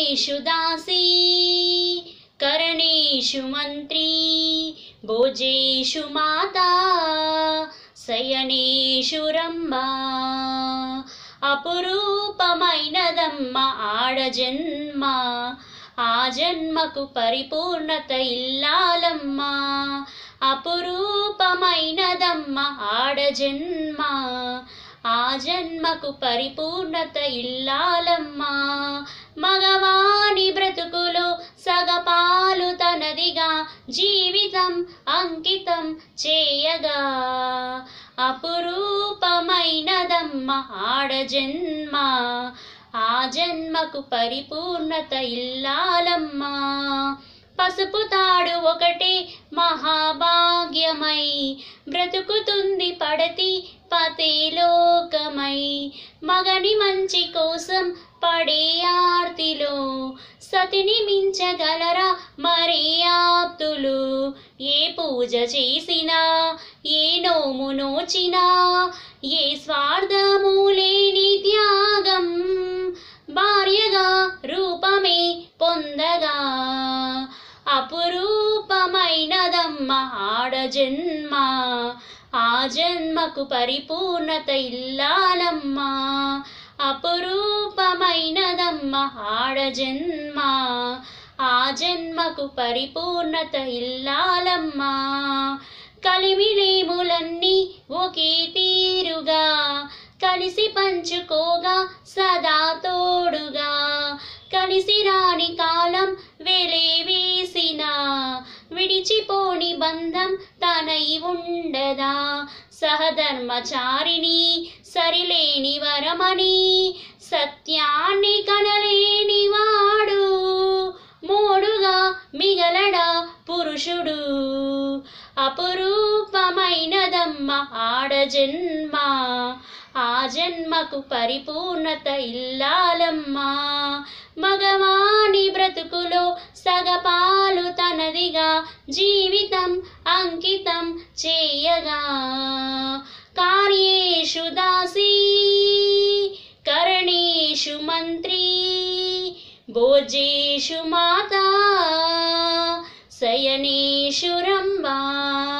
कार्येषु दासी करणेषु मन्त्री भोजेषु माता శయనేషు రంభా అపురూపమైనదమ్మ ఆడజన్మ ఆ జన్మకు పరిపూర్ణత ఇల్లాలమ్మ అపురూపమైనదమ్మ ఆడజన్మ ఆ జన్మకు పరిపూర్ణత ఇల్లాలమ్మ మగవాని బ్రతుకులో సగపాలు తనదిగా జీవితం అంకితం చేయగా అపురూపమైనదమ్మ ఆడజన్మ ఆ జన్మకు పరిపూర్ణత ఇల్లాలమ్మా పసుపు తాడు ఒకటే మహాభాగ్యమై బ్రతుకుతుంది పడతి పతిలోకమై మగని మంచి కోసం పడే ఆర్తిలో సతిని మించగలరా మరి ఆప్తులు ఏ పూజ చేసినా ఏ నోము నోచినా ఏ స్వార్థము లేని త్యాగం భార్యగా రూపమే పొందగా అపురూపమైనదమ్మ ఆడజన్మ ఆ జన్మకు పరిపూర్ణత ఇల్లాలమ్మా అపురూపమైనదమ్మ ఆడజన్మ ఆ జన్మకు పరిపూర్ణత ఇల్లాలమ్మా కలిమిలేములన్నీ ఒకే తీరుగా కలిసి పంచుకోగా సదా తోడుగా కలిసి రాని కాలం వెలే వేసిన విడిచిపోని బంధం తనై ఉండదా సహధర్మచారిణి సరిలేని వరమని సత్యాన్ని కనలేని వాడు మోడుగా మిగలడా పురుషుడు అపురూపమైనదమ్మ ఆడజన్మ ఆ జన్మకు పరిపూర్ణత ఇల్లాలమ్మా మగవాని బ్రతుకులో సగపాలు తనదిగా జీవితం అంకితం చేయగా కార్యేషు దాసీ కరణేషు మంత్రీ భోజేషు మాతా శయనేషు రంభా